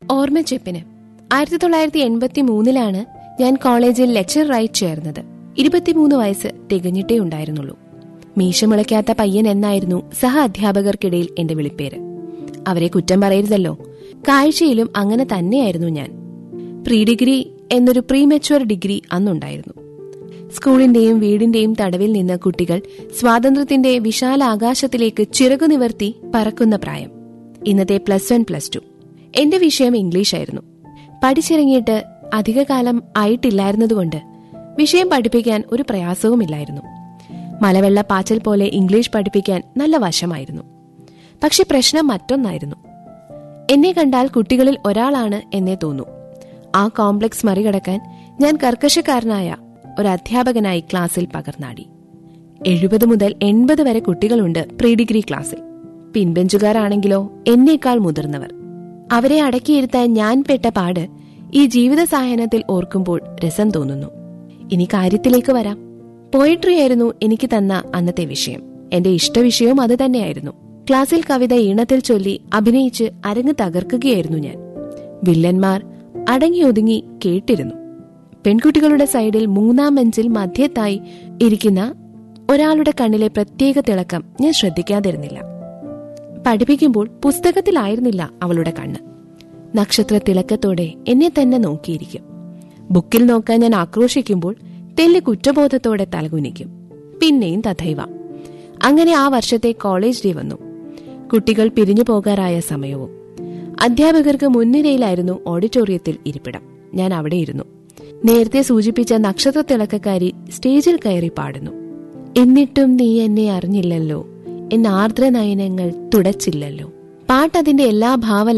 ഓർമ്മച്ചെപ്പിന് ആയിരത്തി തൊള്ളായിരത്തി എൺപത്തി മൂന്നിലാണ് ഞാൻ കോളേജിൽ ലെക്ചറായി ചേർന്നത് ഇരുപത്തിമൂന്ന് വയസ്സ് തികഞ്ഞിട്ടേ ഉണ്ടായിരുന്നുള്ളൂ മീശമുളയ്ക്കാത്ത പയ്യൻ എന്നായിരുന്നു സഹ അധ്യാപകർക്കിടയിൽ എന്റെ വിളിപ്പേര് അവരെ കുറ്റം പറയരുതല്ലോ കാഴ്ചയിലും അങ്ങനെ തന്നെയായിരുന്നു ഞാൻ പ്രീ ഡിഗ്രി എന്നൊരു പ്രീ മെച്ചുവർ ഡിഗ്രി അന്നുണ്ടായിരുന്നു സ്കൂളിന്റെയും വീടിന്റെയും തടവിൽ നിന്ന് കുട്ടികൾ സ്വാതന്ത്ര്യത്തിന്റെ വിശാല ആകാശത്തിലേക്ക് ചിറകു നിവർത്തി പറക്കുന്ന പ്രായം ഇന്നത്തെ പ്ലസ് വൺ പ്ലസ് ടു എന്റെ വിഷയം ഇംഗ്ലീഷായിരുന്നു പഠിച്ചിറങ്ങിയിട്ട് അധികകാലം ആയിട്ടില്ലായിരുന്നതുകൊണ്ട് വിഷയം പഠിപ്പിക്കാൻ ഒരു പ്രയാസവുമില്ലായിരുന്നു മലവെള്ള പാച്ചൽ പോലെ ഇംഗ്ലീഷ് പഠിപ്പിക്കാൻ നല്ല വശമായിരുന്നു പക്ഷെ പ്രശ്നം മറ്റൊന്നായിരുന്നു എന്നെ കണ്ടാൽ കുട്ടികളിൽ ഒരാളാണ് എന്നേ തോന്നൂ ആ കോംപ്ലക്സ് മറികടക്കാൻ ഞാൻ കർക്കശക്കാരനായ ഒരു അധ്യാപകനായി ക്ലാസ്സിൽ പകർന്നാടി എഴുപത് മുതൽ എൺപത് വരെ കുട്ടികളുണ്ട് പ്രീ ഡിഗ്രി ക്ലാസ്സിൽ പിൻബെഞ്ചുകാരാണെങ്കിലോ എന്നേക്കാൾ മുതിർന്നവർ അവരെ അടക്കിയിരുത്താൻ ഞാൻ പെട്ട പാട് ഈ ജീവിത സായനത്തിൽ ഓർക്കുമ്പോൾ രസം തോന്നുന്നു ഇനി കാര്യത്തിലേക്ക് വരാം പോയിട്രി ആയിരുന്നു എനിക്ക് തന്ന അന്നത്തെ വിഷയം എന്റെ ഇഷ്ടവിഷയവും അത് തന്നെയായിരുന്നു ക്ലാസ്സിൽ കവിത ഈണത്തിൽ ചൊല്ലി അഭിനയിച്ച് അരങ്ങ് തകർക്കുകയായിരുന്നു ഞാൻ വില്ലന്മാർ അടങ്ങി ഒതുങ്ങി കേട്ടിരുന്നു പെൺകുട്ടികളുടെ സൈഡിൽ മൂന്നാം ബെഞ്ചിൽ മധ്യത്തായി ഇരിക്കുന്ന ഒരാളുടെ കണ്ണിലെ പ്രത്യേക തിളക്കം ഞാൻ ശ്രദ്ധിക്കാതിരുന്നില്ല പഠിപ്പിക്കുമ്പോൾ പുസ്തകത്തിലായിരുന്നില്ല അവളുടെ കണ്ണ് നക്ഷത്ര തിളക്കത്തോടെ എന്നെ തന്നെ നോക്കിയിരിക്കും ബുക്കിൽ നോക്കാൻ ഞാൻ ആക്രോശിക്കുമ്പോൾ തെല്ല് കുറ്റബോധത്തോടെ തലകുനിക്കും പിന്നെയും തഥൈവ അങ്ങനെ ആ വർഷത്തെ കോളേജ് ഡേ വന്നു കുട്ടികൾ പിരിഞ്ഞു പോകാറായ സമയവും അധ്യാപകർക്ക് മുൻനിരയിലായിരുന്നു ഓഡിറ്റോറിയത്തിൽ ഇരിപ്പിടം ഞാൻ അവിടെ ഇരുന്നു നേരത്തെ സൂചിപ്പിച്ച നക്ഷത്ര തിളക്കക്കാരി സ്റ്റേജിൽ കയറി പാടുന്നു എന്നിട്ടും നീ എന്നെ അറിഞ്ഞില്ലല്ലോ എന്ന ആർദ്ര നയനങ്ങൾ തുടച്ചില്ലല്ലോ പാട്ടതിന്റെ എല്ലാ ഭാവ